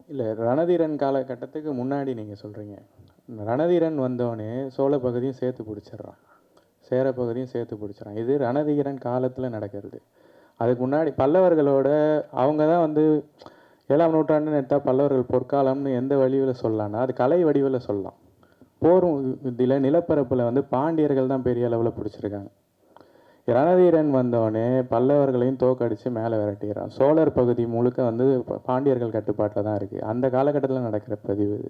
இல்லை ரணதீரன் காலகட்டத்துக்கு முன்னாடி நீங்கள் சொல்கிறீங்க ரணதீரன் வந்தோடனே சோழ பகுதியும் சேர்த்து பிடிச்சிடுறான் சேர பகுதியும் சேர்த்து பிடிச்சிடறான் இது ரணதீரன் காலத்தில் நடக்கிறது அதுக்கு முன்னாடி பல்லவர்களோட அவங்க தான் வந்து ஏழாம் நூற்றாண்டுன்னு எடுத்தால் பல்லவர்கள் பொற்காலம்னு எந்த வடிவில் சொல்லலாம்னா அது கலை வடிவில் சொல்லலாம் போர் இதில் நிலப்பரப்பில் வந்து பாண்டியர்கள் தான் பெரிய அளவில் பிடிச்சிருக்காங்க ரணதீரன் வந்தோடனே பல்லவர்களையும் தோக்கடித்து மேலே விரட்டிடுறான் சோழர் பகுதி முழுக்க வந்து ப- பாண்டியர்கள் கட்டுப்பாட்டில் தான் இருக்குது அந்த காலகட்டத்தில் நடக்கிற பதிவு இது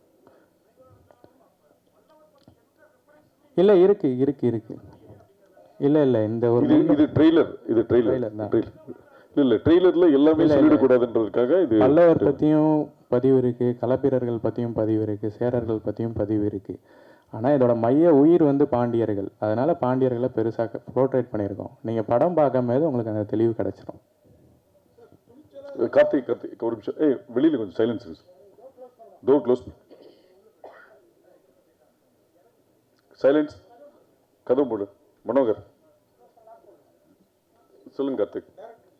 இல்லை இருக்கு இருக்கு இருக்கு இல்லை இல்லை இந்த ஒரு இது இது ட்ரெய்லர் இது ட்ரெய்லர் Trailer தான். இல்ல இல்ல ட்ரெய்லர்ல எல்லாமே சொல்லிடக்கூடாதுன்றதுக்காக இது பல்லவர் பற்றியும் பதிவு இருக்குது களப்பிரர்கள் பற்றியும் பதிவு இருக்குது சேரர்கள் பற்றியும் பதிவு இருக்குது ஆனால் இதோட மைய உயிர் வந்து பாண்டியர்கள் அதனால் பாண்டியர்களை பெருசாக போர்ட்ரேட் பண்ணியிருக்கோம் நீங்கள் படம் பார்க்கும்போது உங்களுக்கு அந்த தெளிவு கிடச்சிரும் கார்த்திக் கார்த்திக் ஒரு நிமிஷம் ஏய் வெளியில கொஞ்சம் சைலன்ஸ் டோர் க்ளோஸ் சைலன்ஸ் கதவு போடு மனோகர் சொல்லுங்க கார்த்திக்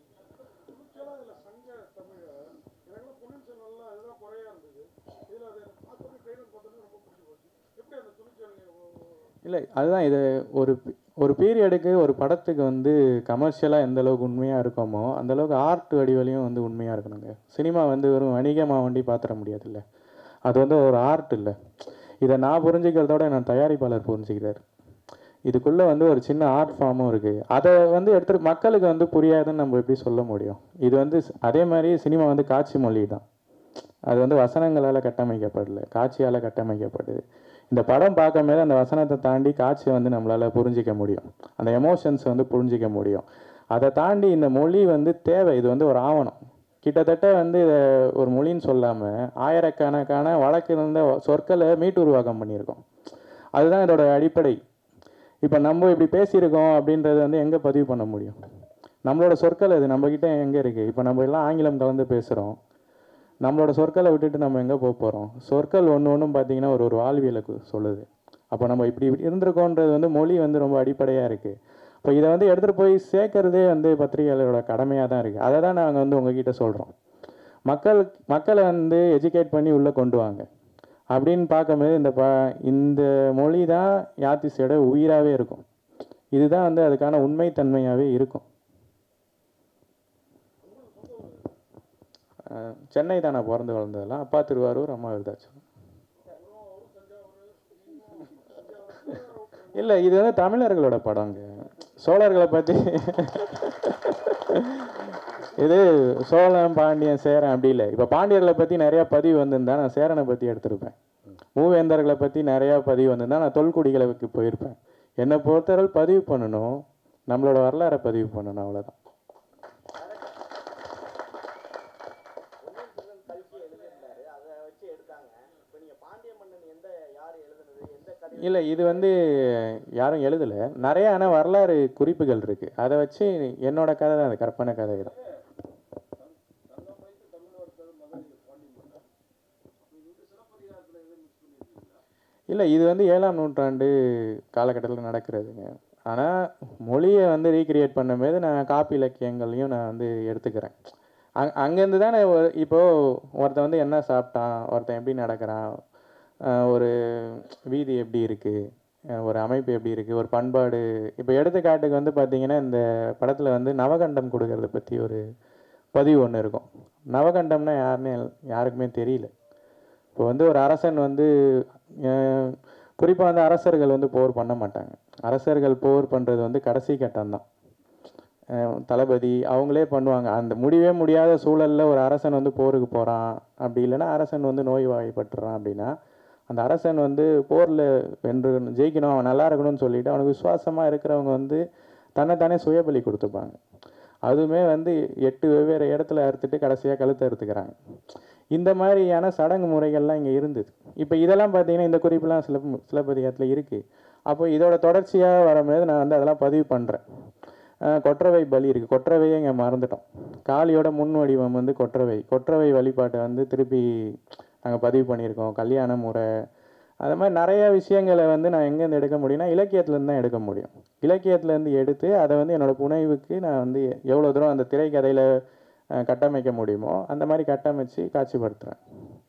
இல்லை அதுதான் இது ஒரு பி- ஒரு பீரியடுக்கு ஒரு படத்துக்கு வந்து கமர்ஷியலாக எந்த அளவுக்கு உண்மையாக இருக்கோமோ அந்த அளவுக்கு ஆர்ட் வடிவிலையும் வந்து உண்மையாக இருக்கணுங்க சினிமா வந்து வெறும் வணிகமாக வண்டி பார்த்துட முடியாதுல்ல அது வந்து ஒரு ஆர்ட் இல்லை இதை நான் புரிஞ்சுக்கிறதோட நான் தயாரிப்பாளர் புரிஞ்சுக்கிறார் இதுக்குள்ளே வந்து ஒரு சின்ன ஆர்ட் ஃபார்மும் இருக்குது அதை வந்து எடுத்துட்டு மக்களுக்கு வந்து புரியாதுன்னு நம்ம எப்படி சொல்ல முடியும் இது வந்து ஸ்- அதே மாதிரி சினிமா வந்து காட்சி மொழி தான் அது வந்து வசனங்களால் கட்டமைக்கப்படல காட்சியால் கட்டமைக்கப்படுது இந்த படம் பார்க்கும்போது அந்த வசனத்தை தாண்டி காட்சியை வந்து நம்மளால் புரிஞ்சிக்க முடியும் அந்த எமோஷன்ஸ் வந்து புரிஞ்சிக்க முடியும் அதை தாண்டி இந்த மொழி வந்து தேவை இது வந்து ஒரு ஆவணம் கிட்டத்தட்ட வந்து இதை ஒரு மொழின்னு சொல்லாமல் ஆயிரக்கணக்கான வழக்கு இருந்த சொற்களை மீட்டுருவாக்கம் பண்ணியிருக்கோம் அதுதான் இதோட அடிப்படை இப்போ நம்ம இப்படி பேசியிருக்கோம் அப்படின்றது வந்து எங்கே பதிவு பண்ண முடியும் நம்மளோட சொற்கள் அது நம்மக்கிட்ட எங்கே இருக்குது இப்போ நம்ம எல்லாம் ஆங்கிலம் கலந்து பேசுகிறோம் நம்மளோட சொற்களை விட்டுட்டு நம்ம எங்கே போக போகிறோம் சொற்கள் ஒன்று ஒன்றும் பார்த்தீங்கன்னா ஒரு ஒரு வாழ்வியலுக்கு சொல்லுது அப்போ நம்ம இப்படி இப்படி இருந்திருக்கோன்றது வந்து மொழி வந்து ரொம்ப அடிப்படையாக இருக்குது இப்போ இதை வந்து எடுத்துகிட்டு போய் சேர்க்கறதே வந்து பத்திரிகையாளரோட கடமையாக தான் இருக்குது அதை தான் நாங்கள் வந்து உங்ககிட்ட சொல்கிறோம் மக்கள் மக்களை வந்து எஜுகேட் பண்ணி உள்ளே கொண்டு வாங்க அப்படின்னு பார்க்கும்போது இந்த ப இந்த மொழி தான் யாத்திசையோட உயிராகவே இருக்கும் இதுதான் வந்து அதுக்கான உண்மைத்தன்மையாகவே இருக்கும் அஹ் சென்னை தான் நான் பிறந்து வளர்ந்ததெல்லாம் அப்பா திருவாரூர் அம்மா விருதாச்சலம் இல்லை இது வந்து தமிழர்களோட படங்க சோழர்களை பற்றி இது சோழன் பாண்டியன் சேரன் அப்படி இல்லை இப்போ பாண்டியர்களை பற்றி நிறையா பதிவு வந்திருந்தா நான் சேரனை பற்றி எடுத்திருப்பேன் மூவேந்தர்களை பற்றி நிறையா பதிவு வந்திருந்தா நான் தொல்குடிகளுக்கு போயிருப்பேன் என்னை பொறுத்தவரை பதிவு பண்ணணும் நம்மளோட வரலாறை பதிவு பண்ணணும் அவ்வளோதான் இல்லை இது வந்து யாரும் எழுதலை நிறைய ஆனால் வரலாறு குறிப்புகள் இருக்குது அதை வச்சு என்னோட கதை தான் அது கற்பனை கதை தான் இல்லை இது வந்து ஏழாம் நூற்றாண்டு காலகட்டத்தில் நடக்கிறதுங்க ஆனால் மொழியை வந்து ரீக்ரியேட் பண்ணும்போது நான் காப்பி இலக்கியங்களையும் நான் வந்து எடுத்துக்கிறேன் அங் அங்கேருந்து தானே ஒரு- இப்போது ஒருத்தன் வந்து என்ன சாப்பிட்டான் ஒருத்தன் எப்படி நடக்கிறான் ஆஹ் ஒரு வீதி எப்படி இருக்குது ஒரு அமைப்பு எப்படி இருக்குது ஒரு பண்பாடு இப்போ எடுத்துக்காட்டுக்கு வந்து பார்த்தீங்கன்னா இந்த படத்தில் வந்து நவகண்டம் கொடுக்கறத பற்றி ஒரு பதிவு ஒன்று இருக்கும் நவகண்டம்னா யாருன்னு யாருக்குமே தெரியல இப்போ வந்து ஒரு அரசன் வந்து குறிப்பாக வந்து அரசர்கள் வந்து போர் பண்ண மாட்டாங்க அரசர்கள் போர் பண்ணுறது வந்து கடைசி கட்டம்தான் அஹ் தளபதி அவங்களே பண்ணுவாங்க அந்த முடியவே முடியாத சூழலில் ஒரு அரசன் வந்து போருக்கு போகிறான் அப்படி இல்லைன்னா அரசன் வந்து நோய்வாய்ப்பட்டுறான் அப்படின்னா அந்த அரசன் வந்து போரில் வென்று ஜெயிக்கணும் அவன் நல்லா இருக்கணும்னு சொல்லிட்டு அவனுக்கு விசுவாசமாக இருக்கிறவங்க வந்து தன்னைத்தானே சுயபலி கொடுத்துப்பாங்க அதுவுமே வந்து எட்டு வெவ்வேறு இடத்துல அறுத்துட்டு கடைசியாக கழுத்தை அறுத்துக்கிறாங்க இந்த மாதிரியான சடங்கு முறைகள்லாம் இங்கே இருந்தது இப்போ இதெல்லாம் பார்த்தீங்கன்னா இந்த குறிப்புலாம் சில சிலப்பதிகாரத்தில் இருக்குது அப்போ இதோட தொடர்ச்சியாக வரும்போது நான் வந்து அதெல்லாம் பதிவு பண்ணுறேன் கொற்றவை பலி இருக்குது கொற்றவையே இங்கே மறந்துட்டோம் காளியோட முன் வடிவம் வந்து கொற்றவை கொற்றவை வழிபாட்டை வந்து திருப்பி நாங்கள் பதிவு பண்ணியிருக்கோம் கல்யாண முறை அது மாதிரி நிறைய விஷயங்களை வந்து நான் எங்கேருந்து எடுக்க முடியும்னா இலக்கியத்துலேருந்து தான் எடுக்க முடியும் இலக்கியத்துலேருந்து எடுத்து அதை வந்து என்னோட புனைவுக்கு நான் வந்து எவ்வளோ தூரம் அந்த திரைக்கதையில் அஹ், கட்டமைக்க முடியுமோ அந்த மாதிரி கட்டமைச்சு காட்சிப்படுத்துகிறேன்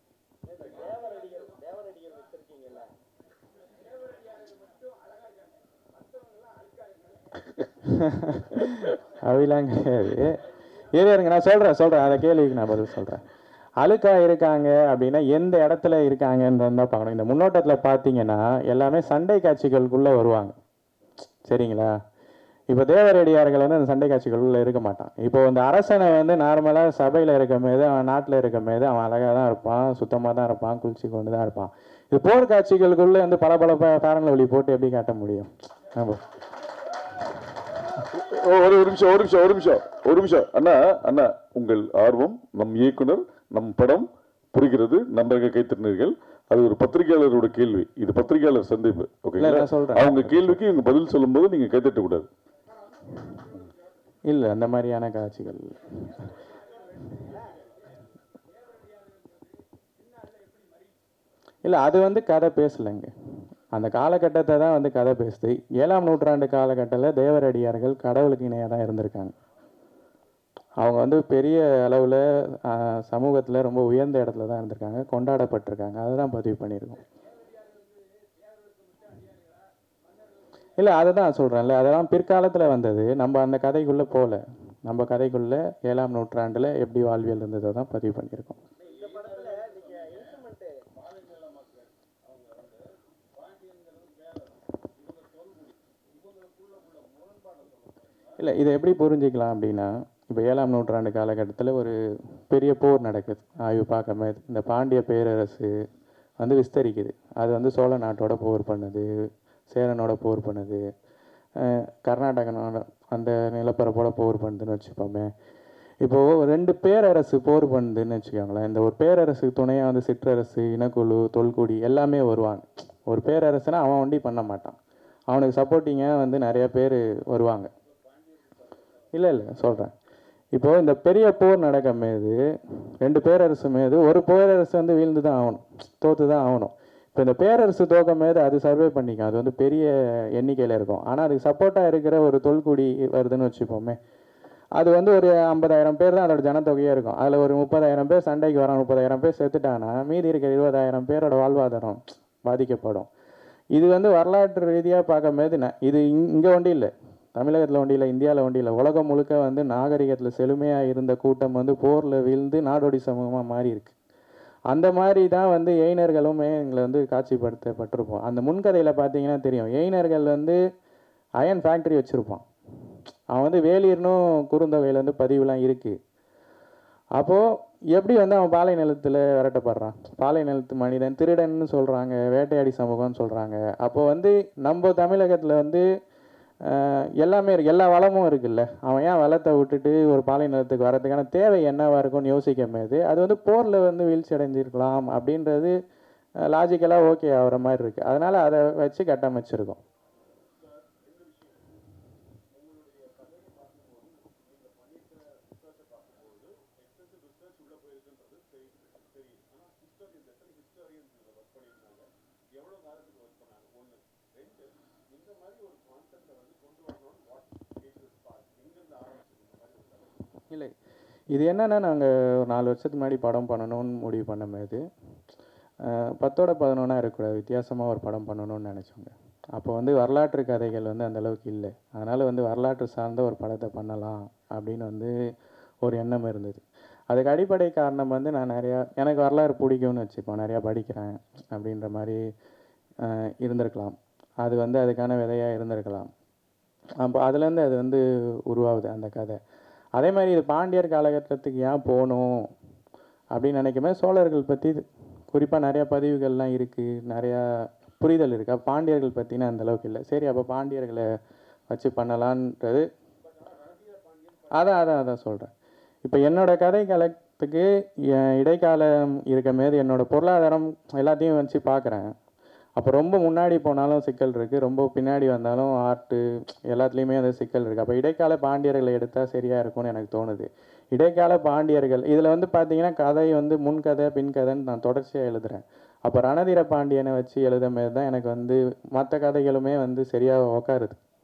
அப்படிலாம் கிடையாது இரு இருங்க நான் சொல்கிறேன் சொல்கிறேன் அந்த கேள்விக்கு நான் பதில் சொல்கிறேன் அழுக்கா இருக்காங்க அப்படின்னா எந்த இடத்துல இருக்காங்கன்னு தான் பார்க்கணும் இந்த முன்னோட்டத்தில் பார்த்தீங்கன்னா எல்லாமே சண்டை காட்சிகளுக்குள்ளே வருவாங்க சரிங்களா இப்போ தேவரடியார்கள் வந்து அந்த சண்டை காட்சிகளுக்குள்ள இருக்க மாட்டான் இப்போ இந்த அரசனை வந்து நார்மலாக சபையில் இருக்கும் போது அவன் நாட்டில் இருக்கும் போது அவன் அழகாக தான் இருப்பான் சுத்தமாக தான் இருப்பான் குளிச்சு கொண்டு தான் இருப்பான் இது போர் காட்சிகளுக்குள்ளே வந்து பல பல பேரங்களை ஒளி போட்டு எப்படி காட்ட முடியும் ஆமா ஓ, ஒரு ஒரு நிமிஷம் ஒரு நிமிஷம் ஒரு நிமிஷம் ஒரு நிமிஷம் அண்ணா அண்ணா உங்கள் ஆர்வம் நம் இயக்குனர் நம் படம் புரிகிறது நன்றாக கைத்தறினீர்கள் அது ஒரு பத்திரிகையாளரோட கேள்வி இது பத்திரிகையாளர் சந்திப்பு இல்லை ஓகேங்களா நான் சொல்கிறேன் அவங்க கேள்விக்கு இவங்க பதில் சொல்லும்போது நீங்க கைத்தட்ட கூடாது இல்லை அந்த மாதிரியான காட்சிகள் இல்ல. இல்லை அது வந்து கதை பேசலைங்க அந்த காலகட்டத்தை தான் வந்து கதை பேசுது ஏழாம் நூற்றாண்டு காலகட்டத்தில் தேவரடியார்கள் கடவுளுக்கு இணையாக தான் இருந்திருக்காங்க அவங்க வந்து பெரிய அளவில் சமூகத்தில் ரொம்ப உயர்ந்த இடத்துல தான் இருந்திருக்காங்க கொண்டாடப்பட்டிருக்காங்க அதை தான் பதிவு பண்ணியிருக்கோம் இல்லை அதை தான் சொல்கிறேன்ல அதெல்லாம் பிற்காலத்தில் வந்தது நம்ம அந்த கதைக்குள்ளே போகல நம்ம கதைக்குள்ளே ஏழாம் நூற்றாண்டில் எப்படி வாழ்வியல் இருந்ததை தான் பதிவு பண்ணியிருக்கோம் இல்லை இதை எப்படி புரிஞ்சிக்கலாம் அப்படின்னா இப்போ ஏழாம் நூற்றாண்டு காலகட்டத்தில் ஒரு பெரிய போர் நடக்குது ஆய்வு பார்க்காம இந்த பாண்டிய பேரரசு வந்து விஸ்தரிக்குது அது வந்து சோழ நாட்டோட போர் பண்ணுது சேரனோட போர் பண்ணுது அஹ் கர்நாடகனோட அந்த நிலப்பரப்போட போர் பண்ணுதுன்னு வச்சுப்போமே இப்போது ரெண்டு பேரரசு போர் பண்ணுதுன்னு வச்சுக்கோங்களேன் இந்த ஒரு பேரரசுக்கு துணையாக வந்து சிற்றரசு இனக்குழு தொல்குடி எல்லாமே வருவாங்க ஒரு பேரரசுனா அவன் ஒண்டி பண்ண மாட்டான் அவனுக்கு சப்போர்ட்டிங்காக வந்து நிறைய பேர் வருவாங்க இல்லை இல்லை சொல்கிறேன் இப்போ இந்த பெரிய போர் நடக்கும் போது ரெண்டு பேரரசு மீது ஒரு பேரரசு வந்து வீழ்ந்து தான் ஆகணும் தோத்து தான் ஆகணும் இப்போ இந்த பேரரசு தோக்கம் போது அது சர்வே பண்ணிக்கும் அது வந்து பெரிய எண்ணிக்கையில் இருக்கும் ஆனால் அதுக்கு சப்போர்ட்டாக இருக்கிற ஒரு தொல்குடி வருதுன்னு வச்சுப்போமே அது வந்து ஒரு ஐம்பதாயிரம் பேர் தான் அதோட ஜனத்தொகையாக இருக்கும் அதில் ஒரு முப்பதாயிரம் பேர் சண்டைக்கு வரான் முப்பதாயிரம் பேர் செத்துட்டாங்கன்னா மீதி இருக்கிற இருபதாயிரம் பேரோட வாழ்வாதாரம் பாதிக்கப்படும் இது வந்து வரலாற்று ரீதியாக பார்க்கும்போது ந- இது இங்கே ஒண்டி இல்லை தமிழகத்தில் ஒண்டி இல்லை இந்தியாவில் ஒண்டி இல்லை உலகம் முழுக்க வந்து நாகரிகத்தில் செழுமையாக இருந்த கூட்டம் வந்து போரில் வீழ்ந்து நாடோடி சமூகமாக மாறி இருக்கு அந்த மாதிரி தான் வந்து எயினர்களுமே எங்களை வந்து காட்சிப்படுத்தப்பட்டிருப்போம் அந்த முன்கதையில் பார்த்தீங்கன்னா தெரியும் எயினர்கள் வந்து அயன் ஃபேக்ட்ரி வச்சுருப்பான் அவன் வந்து வேலியர்னும் குறுந்தொகையில் வந்து பதிவுலாம் இருக்குது அப்போது எப்படி வந்து அவன் பாலை நிலத்தில் விரட்டப்படுறான் பாலை நிலத்து மனிதன் திருடன்னு சொல்கிறாங்க வேட்டையாடி சமூகம்னு சொல்கிறாங்க அப்போ வந்து நம்ம தமிழகத்தில் வந்து ஆஹ், எல்லாமே இருக்கு எல்லா வளமும் இருக்குல்ல அவன் ஏன் வளத்தை விட்டுட்டு ஒரு பாலை நிலத்துக்கு வரதுக்கான தேவை என்னவா இருக்கும்னு யோசிக்கும் போது அது வந்து போரில் வந்து வீழ்ச்சி அடைஞ்சிருக்கலாம் அப்படின்றது லாஜிக்கலாக ஓகே ஆகிற மாதிரி இருக்குது அதனால் அதை வச்சு கட்டமைச்சிருக்கோம் இல்லை இது என்னன்னா நாங்கள் ஒரு நாலு வருஷத்துக்கு முன்னாடி படம் பண்ணணும்னு முடிவு பண்ணும்போது அஹ், பத்தோட பதினொன்றா இருக்கக்கூடாது வித்தியாசமாக ஒரு படம் பண்ணணும்னு நினச்சோங்க அப்போ வந்து வரலாற்று கதைகள் வந்து அந்த அளவுக்கு இல்லை அதனால் வந்து வரலாற்று சார்ந்த ஒரு படத்தை பண்ணலாம் அப்படின்னு வந்து ஒரு எண்ணம் இருந்தது அதுக்கு அடிப்படை காரணம் வந்து நான் நிறையா எனக்கு வரலாறு பிடிக்கும்னு வச்சுப்போம் நிறையா படிக்கிறேன் அப்படின்ற மாதிரி அஹ், இருந்திருக்கலாம் அது வந்து அதுக்கான விதையாக இருந்திருக்கலாம் அப்போ அதுலேருந்து அது வந்து உருவாகுது அந்த கதை அதே மாதிரி இது பாண்டியர் காலகட்டத்துக்கு ஏன் போகணும் அப்படின்னு நினைக்கும்போது சோழர்கள் பற்றி குறிப்பாக நிறையா பதிவுகள்லாம் இருக்குது நிறையா புரிதல் இருக்குது அப்போ பாண்டியர்கள் பற்றின அந்த அளவுக்கு இல்லை சரி அப்போ பாண்டியர்களை வச்சு பண்ணலான்றது அதான் அதான் அதான் சொல்கிறேன் இப்போ என்னோட கதை காலத்துக்கு என் இடைக்காலம் இருக்கும் போது என்னோட பொருளாதாரம் எல்லாத்தையும் வச்சு பார்க்குறேன் அப்போ ரொம்ப முன்னாடி போனாலும் சிக்கல் இருக்குது ரொம்ப பின்னாடி வந்தாலும் ஆர்ட்டு எல்லாத்துலேயுமே அந்த சிக்கல் இருக்குது அப்போ இடைக்கால பாண்டியர்களை எடுத்தால் சரியாக இருக்கும்னு எனக்கு தோணுது இடைக்கால பாண்டியர்கள் இதில் வந்து பார்த்தீங்கன்னா கதை வந்து முன்கதை பின்கதைன்னு நான் தொடர்ச்சியாக எழுதுகிறேன் அப்போ ரணதீர பாண்டியனை வச்சு எழுதும் போது தான் எனக்கு வந்து மற்ற கதைகளுமே வந்து சரியாக உக்காருது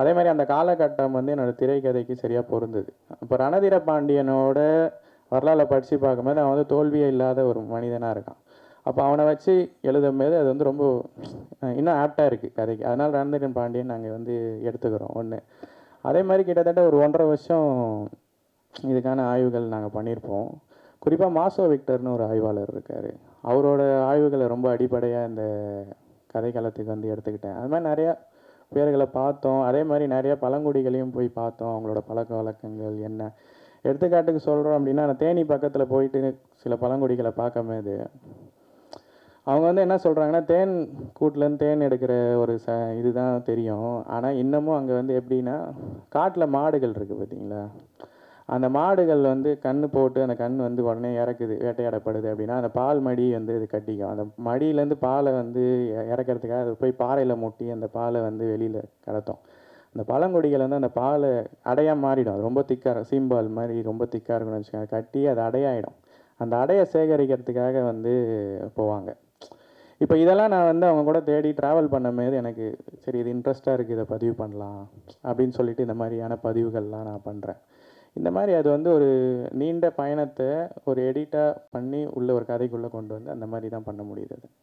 அதே மாதிரி அந்த காலகட்டம் வந்து என்னோட திரைக்கதைக்கு சரியாக பொருந்தது இப்போ ரணதீர பாண்டியனோட வரலாறை படித்து பார்க்கும்போது அவன் வந்து தோல்வியே இல்லாத ஒரு மனிதனாக இருக்கான் அப்போ அவனை வச்சு எழுதும் போது அது வந்து ரொம்ப அஹ், இன்னும் ஆப்டாக இருக்குது கதைக்கு அதனால் ரணதீரன் பாண்டியன் நாங்கள் வந்து எடுத்துக்கிறோம் ஒன்று அதே மாதிரி கிட்டத்தட்ட ஒரு ஒன்றரை வருஷம் இதுக்கான ஆய்வுகள் நாங்கள் பண்ணியிருப்போம் குறிப்பாக மாசோ விக்டர்னு ஒரு ஆய்வாளர் இருக்கார் அவரோட ஆய்வுகளை ரொம்ப அடிப்படையாக இந்த கதைக்களத்துக்கு வந்து எடுத்துக்கிட்டேன் அது மாதிரி நிறையா பேர்களை பார்த்தோம் அதே மாதிரி நிறைய பழங்குடிகளையும் போய் பார்த்தோம் அவங்களோட பழக்க வழக்கங்கள் என்ன எடுத்துக்காட்டுக்கு சொல்கிறோம் அப்படின்னா நான் தேனி பக்கத்தில் போயிட்டு சில பழங்குடிகளை பார்க்கும்போது அவங்க வந்து என்ன சொல்கிறாங்கன்னா தேன் கூட்டிலேருந்து தேன் எடுக்கிற ஒரு ச இதுதான் தெரியும் ஆனால் இன்னமும் அங்கே வந்து எப்படின்னா காட்டில் மாடுகள் இருக்குது பார்த்தீங்களா அந்த மாடுகள் வந்து கண்ணு போட்டு அந்த கண் வந்து உடனே இறக்குது வேட்டையாடப்படுது அப்படின்னா அந்த பால் மடி வந்து இது கட்டிக்கும் அந்த மடியிலேருந்து பாலை வந்து இ- இறக்கறதுக்காக அது போய் பாறையில் முட்டி அந்த பாலை வந்து வெளியில் கடத்தும் அந்த பழங்குடிகள் வந்து அந்த பாலை அடையாக மாறிடும் அது ரொம்ப திக்காக இருக்கும் சீம்பால் மாதிரி ரொம்ப திக்காக இருக்கும்னு வச்சுக்கோங்க கட்டி அது அடையாயிடும் அந்த அடையை சேகரிக்கிறதுக்காக வந்து போவாங்க இப்போ இதெல்லாம் நான் வந்து அவங்க கூட தேடி ட்ராவல் பண்ணும்போது எனக்கு சரி இது இன்ட்ரெஸ்ட்டாக இருக்குது இதை பதிவு பண்ணலாம் அப்படின்னு சொல்லிட்டு இந்த மாதிரியான பதிவுகள்லாம் நான் பண்ணுறேன் இந்த மாதிரி அது வந்து ஒரு நீண்ட பயணத்தை ஒரு எடிட்டாக பண்ணி உள்ள ஒரு கதைக்குள்ளே கொண்டு வந்து அந்த மாதிரி தான் பண்ண முடியுது அது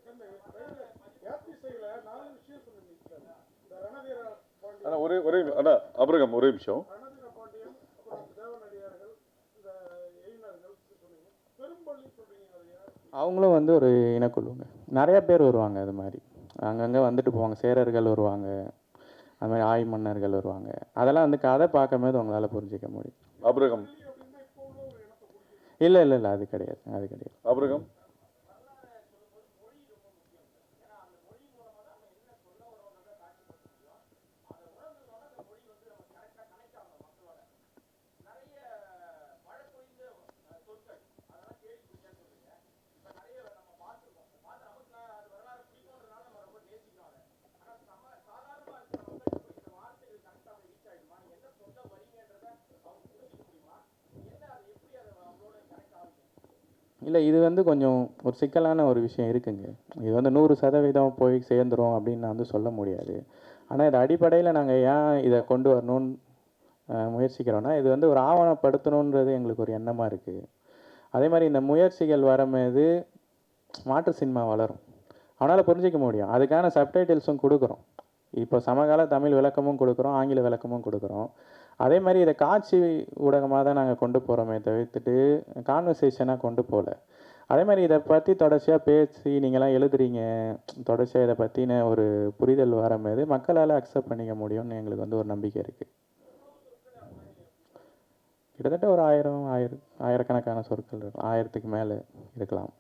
ஆனா ஒரே ஒரே அண்ணா அபிரகம் ஒரே நிமிஷம் அவங்களும் வந்து ஒரு இனக்குழுங்க நிறைய பேர் வருவாங்க அது மாதிரி அங்கங்கே வந்துட்டு போவாங்க சேரர்கள் வருவாங்க அது மாதிரி ஆய் மன்னர்கள் வருவாங்க அதெல்லாம் வந்து கதை பார்க்கும்போது உங்களால் புரிஞ்சிக்க முடியும் அபிரகம் இல்லை இல்லை இல்லை அது கிடையாது அது கிடையாது அபிரகம் இல்லை இது வந்து கொஞ்சம் ஒரு சிக்கலான ஒரு விஷயம் இருக்குங்க இது வந்து நூறு சதவீதம் போய் சேர்ந்துரும் அப்படின்னு நான் வந்து சொல்ல முடியாது ஆனால் இது அடிப்படையில் நாங்கள் ஏன் இதை கொண்டு வரணும்னு அஹ், முயற்சிக்கிறோன்னா இது வந்து ஒரு ஆவணப்படுத்தணுன்றது எங்களுக்கு ஒரு எண்ணமாக இருக்குது அதே மாதிரி இந்த முயற்சிகள் வரும்போது மாற்று சினிமா வளரும் அவனால் புரிஞ்சிக்க முடியும் அதுக்கான சப்டைட்டில்ஸும் கொடுக்குறோம் இப்போ சமகால தமிழ் விளக்கமும் கொடுக்குறோம் ஆங்கில விளக்கமும் கொடுக்குறோம் அதே மாதிரி இதை காட்சி ஊடகமாக தான் நாங்கள் கொண்டு போகிறோமே தவிர்த்துட்டு கான்வர்சேஷனாக கொண்டு போகல அதே மாதிரி இதை பற்றி தொடர்ச்சியாக பேசி நீங்களாம் எழுதுறீங்க தொடர்ச்சியாக இதை பற்றின ஒரு புரிதல் வரும்போது மக்களால் அக்செப்ட் பண்ணிக்க முடியும்னு எங்களுக்கு வந்து ஒரு நம்பிக்கை இருக்குது கிட்டத்தட்ட ஒரு ஆயிரம் ஆயிரம் ஆயிரக்கணக்கான சொற்கள் இருக்கும் ஆயிரத்துக்கு மேலே இருக்கலாம்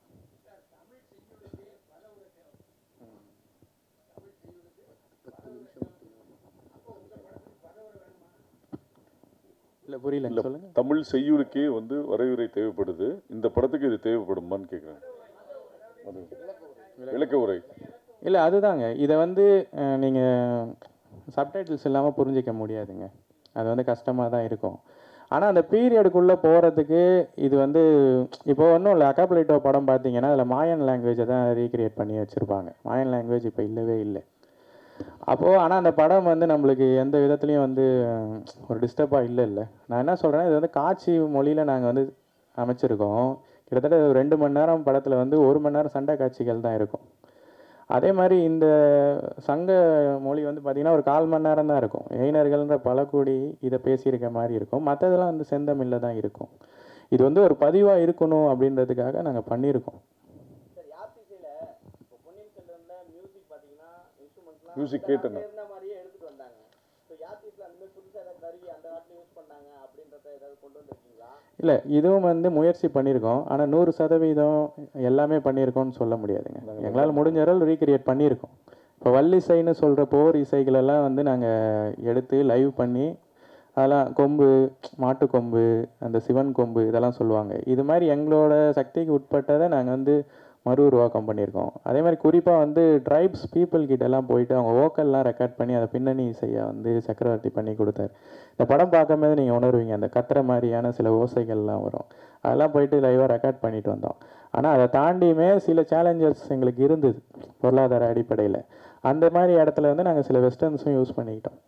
இல்லை புரியல இல்ல சொல்லுங்க தமிழ் செய்யுளுக்கே வந்து வரைவுரை தேவைப்படுது இந்த படத்துக்கு இது தேவைப்படுமான்னு கேட்குறேன் அது விளக்க உரை இல்லை அதுதாங்க இதை வந்து நீங்கள் சப்டைட்டில்ஸ் இல்லாமல் புரிஞ்சிக்க முடியாதுங்க அது வந்து கஷ்டமாக தான் இருக்கும் ஆனால் அந்த பீரியடுக்குள்ளே போகிறதுக்கு இது வந்து இப்போ ஒன்றும் இல்லை அக்காப்ளைட்டோ படம் பார்த்தீங்கன்னா அதில் மாயன் லாங்குவேஜை தான் ரீக்ரியேட் பண்ணி வச்சுருப்பாங்க மாயன் லாங்குவேஜ் இப்போ இல்லவே இல்லை அப்போது ஆனால் அந்த படம் வந்து நம்மளுக்கு எந்த விதத்துலையும் வந்து அஹ், ஒரு டிஸ்டர்பாக இல்லை இல்லை நான் என்ன சொல்கிறேன்னா இது வந்து காட்சி மொழியில் நாங்கள் வந்து அமைச்சிருக்கோம் கிட்டத்தட்ட ஒரு ரெண்டு மணி நேரம் படத்தில் வந்து ஒரு மணி நேரம் சண்டை காட்சிகள் தான் இருக்கும் அதே மாதிரி இந்த சங்க மொழி வந்து பார்த்திங்கன்னா ஒரு கால் மணி நேரம் தான் இருக்கும் இளைஞர்கள்ன்ற பழக்கூடி இதை பேசியிருக்க மாதிரி இருக்கும் மற்றதெல்லாம் வந்து செந்தமிழில் தான் இருக்கும் இது வந்து ஒரு பதிவாக இருக்கணும் அப்படின்றதுக்காக நாங்கள் பண்ணியிருக்கோம் சார் யாத்திசையில இப்போ பொன்னியின் செல்வன்ல மியூசிக் பாத்தீங்கன்னா இன்ஸ்ட்ருமெண்ட்ஸ்லாம் Music கேட்டேன். இருந்த மாதிரியே எடுத்துட்டு வந்தாங்க ஸோ யாத்திஸ்ல அந்த மாதிரி புதுசா ஏதாவது கருவி அந்த காலத்துல யூஸ் பண்ணாங்க அப்படின்றத ஏதாவது கொண்டு வந்திருக்கீங்களா இல்லை இதுவும் வந்து முயற்சி பண்ணியிருக்கோம் ஆனால் நூறு சதவீதம் எல்லாமே பண்ணியிருக்கோம்னு சொல்ல முடியாதுங்க எங்களால் முடிஞ்ச அளவு ரீக்ரியேட் பண்ணியிருக்கோம் இப்போ வள்ளிசைன்னு சொல்கிற போர் இசைகளெல்லாம் வந்து நாங்கள் எடுத்து லைவ் பண்ணி அதெல்லாம் கொம்பு மாட்டு கொம்பு அந்த சிவன் கொம்பு இதெல்லாம் சொல்லுவாங்க இது மாதிரி எங்களோட சக்திக்கு உட்பட்டதை நாங்கள் வந்து மறு உருவாக்கம் பண்ணியிருக்கோம் அதே மாதிரி குறிப்பாக வந்து ட்ரைப்ஸ் பீப்புள் கிட்டலாம் போயிட்டு அவங்க வோக்கல்லாம் ரெக்கார்ட் பண்ணி அதை பின்னணி இசையை வந்து சக்கரவர்த்தி பண்ணி கொடுத்தாரு இந்த படம் பார்க்கும்போது நீங்கள் உணர்வீங்க அந்த கத்துற மாதிரியான சில ஓசைகள்லாம் வரும் அதெல்லாம் போயிட்டு லைவாக ரெக்கார்ட் பண்ணிட்டு வந்தோம் ஆனால் அதை தாண்டியுமே சில சேலஞ்சஸ் எங்களுக்கு இருந்தது பொருளாதார அடிப்படையில் அந்த மாதிரி இடத்துல வந்து நாங்கள் சில வெஸ்டர்ன்ஸும் யூஸ் பண்ணிக்கிட்டோம்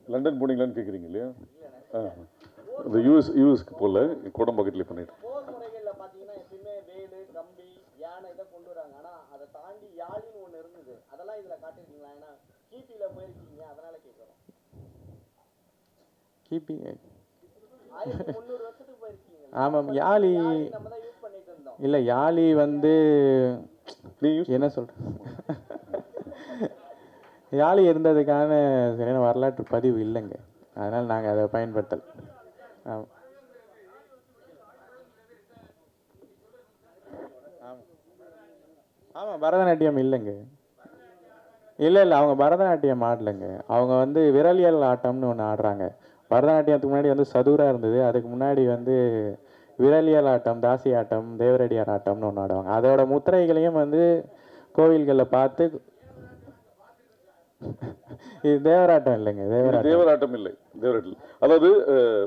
லண்டன் போனீங்களான்னு கேட்குறீங்க இல்லையா ஆ இந்த யூஎஸ் யூஎஸ்க்கு போகல கோடம்பாக்கெட்லேயே பண்ணிட்டு போர் முறைகள்ல பாத்தீங்கன்னா எப்பயுமே வேலு கம்பி யானை இதை கொண்டு வராங்க ஆனா அதை தாண்டி யாழின்னு ஒண்ணு இருந்தது அதெல்லாம் இதுல காட்டிருக்கீங்களா ஏன்னா கிபில போயிருக்கீங்க அதனால கேட்கறோம் கிபி ஆயிரத்தி முந்நூறு வருஷத்துக்கு போயிருக்கீங்க ஆமாம் யாழி நம்ம தான் யூஸ் பண்ணிட்டு இருந்தோம் இல்லை யாழி வந்து நீ யூஸ் என்ன சொல்கிறேன் யாழி இருந்ததுக்கான சரியான வரலாற்று பதிவு இல்லைங்க அதனால் நாங்கள் அதை பயன்படுத்தல் ஆமாம் ஆமாம் பரதநாட்டியம் இல்லைங்க இல்லை இல்லை அவங்க பரதநாட்டியம் ஆடலைங்க அவங்க வந்து விரலியல் ஆட்டம்னு ஒன்று ஆடுறாங்க பரதநாட்டியத்துக்கு முன்னாடி வந்து சதுரா இருந்தது அதுக்கு முன்னாடி வந்து விரலியல் ஆட்டம் தாசி ஆட்டம் தேவரடியார் ஆட்டம்னு ஒன்று ஆடுவாங்க அதோட முத்திரைகளையும் வந்து கோவில்களில் பார்த்து இது தேவராட்டம் இல்லைங்க இது தேவராட்டம் தேவராட்டம் இல்லை தேவராட்டம் இல்லை. அதாவது அஹ்,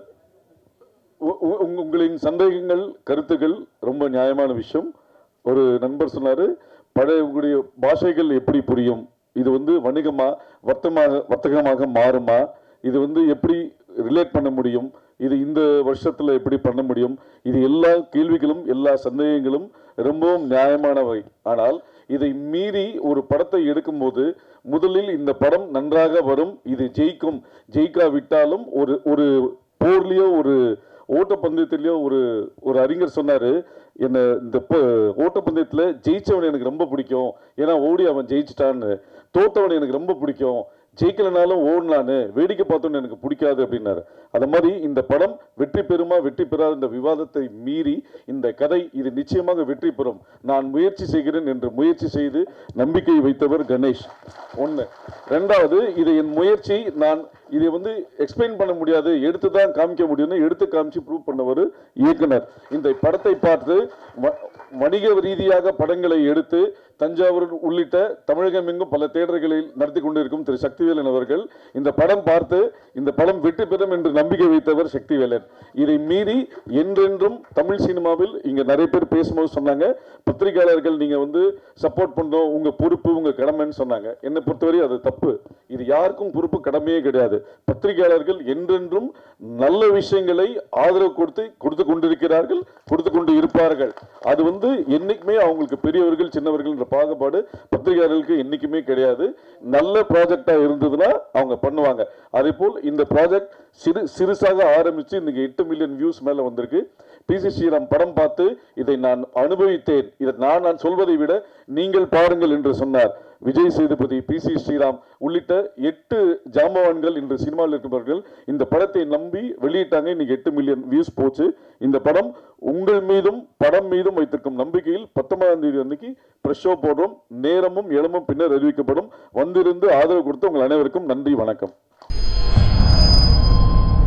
உ- உ- உங்க- உங்களின் சந்தேகங்கள் கருத்துக்கள் ரொம்ப நியாயமான விஷயம் ஒரு நண்பர் சொன்னாரு பழைய பாஷைகள் எப்படி புரியும் இது வந்து வணிகமா வர்த்தமாக வர்த்தகமாக மாறுமா இது வந்து எப்படி ரிலேட் பண்ண முடியும் இது இந்த வருஷத்துல எப்படி பண்ண முடியும் இது எல்லா கேள்விகளும் எல்லா சந்தேகங்களும் ரொம்பவும் நியாயமானவை ஆனால் இதை மீறி ஒரு படத்தை எடுக்கும்போது முதலில் இந்த படம் நன்றாக வரும் இது ஜெயிக்கும் ஜெயிக்காவிட்டாலும் ஒரு ஒரு போர்லயோ ஒரு ஓட்டப்பந்தயத்திலயோ ஒரு ஒரு அறிஞர் சொன்னாரு என்ன இந்த ப- ஓட்டப்பந்தயத்துல ஜெயிச்சவன் எனக்கு ரொம்ப பிடிக்கும் ஏன்னா ஓடி அவன் ஜெயிச்சிட்டான்னு தோத்தவன் எனக்கு ரொம்ப பிடிக்கும் ஜெயிக்கலனாலும் ஓடலான்னு வேடிக்கை பார்த்தோன்னு எனக்கு பிடிக்காது அப்படின்னாரு அது மாதிரி இந்த படம் வெற்றி பெறுமா வெற்றி பெறாத இந்த விவாதத்தை மீறி இந்த கதை இது நிச்சயமாக வெற்றி பெறும் நான் முயற்சி செய்கிறேன் என்று முயற்சி செய்து நம்பிக்கை வைத்தவர் கணேஷ் ஒன்று ரெண்டாவது இது என் முயற்சி நான் இதை வந்து எக்ஸ்பிளைன் பண்ண முடியாது எடுத்து தான் காமிக்க முடியும்னு எடுத்து காமிச்சு ப்ரூவ் பண்ணவர் இயக்குனர் இந்த படத்தை பார்த்து வ- வணிக ரீதியாக படங்களை எடுத்து தஞ்சாவூர் உள்ளிட்ட தமிழகம் எங்கும் பல தேடர்களில் நடத்தி கொண்டிருக்கும் திரு சக்திவேலன் அவர்கள் இந்த படம் பார்த்து இந்த படம் வெற்றி பெறும் என்று நம்பிக்கை வைத்தவர் சக்திவேலன் இதை மீறி என்றென்றும் தமிழ் சினிமாவில் இங்க நிறைய பேர் பேசும்போது சொன்னாங்க பத்திரிகையாளர்கள் நீங்க வந்து சப்போர்ட் பண்றோம் உங்க பொறுப்பு உங்க கடமைன்னு சொன்னாங்க என்னை பொறுத்தவரை அது தப்பு இது யாருக்கும் பொறுப்பு கடமையே கிடையாது பத்திரிகையாளர்கள் என்றென்றும் நல்ல விஷயங்களை ஆதரவு கொடுத்து கொடுத்து கொண்டிருக்கிறார்கள் கொடுத்து கொண்டு இருப்பார்கள் அது வந்து என்னைக்குமே அவங்களுக்கு பெரியவர்கள் சின்னவர்கள் என்ற பாகுபாடு பத்திரிகையாளர்களுக்கு என்னைக்குமே கிடையாது நல்ல ப்ராஜெக்டா இருந்ததுன்னா அவங்க பண்ணுவாங்க அதே போல் இந்த ப்ராஜெக்ட் சிறு சிறுசாக ஆரம்பிச்சு இன்னைக்கு எட்டு மில்லியன் வியூஸ் மேல வந்திருக்கு பிசி ஸ்ரீராம் படம் பார்த்து இதை நான் அனுபவித்தேன் இதை நான் நான் சொல்வதை விட நீங்கள் பாருங்கள் என்று சொன்னார் விஜய் சேதுபதி பி சி ஸ்ரீராம் உள்ளிட்ட எட்டு ஜாம்பவான்கள் இன்று சினிமாவில் இருக்கிறவர்கள் இந்த படத்தை நம்பி வெளியிட்டாங்க இன்னைக்கு எட்டு மில்லியன் வியூஸ் போச்சு இந்த படம் உங்கள் மீதும் படம் மீதும் வைத்திருக்கும் நம்பிக்கையில் பத்தொன்பதாம் தேதி அன்னைக்கு பிரஷ் ஷோ போடுறோம் நேரமும் இடமும் பின்னர் அறிவிக்கப்படும் வந்திருந்து ஆதரவு கொடுத்து உங்கள் அனைவருக்கும் நன்றி வணக்கம்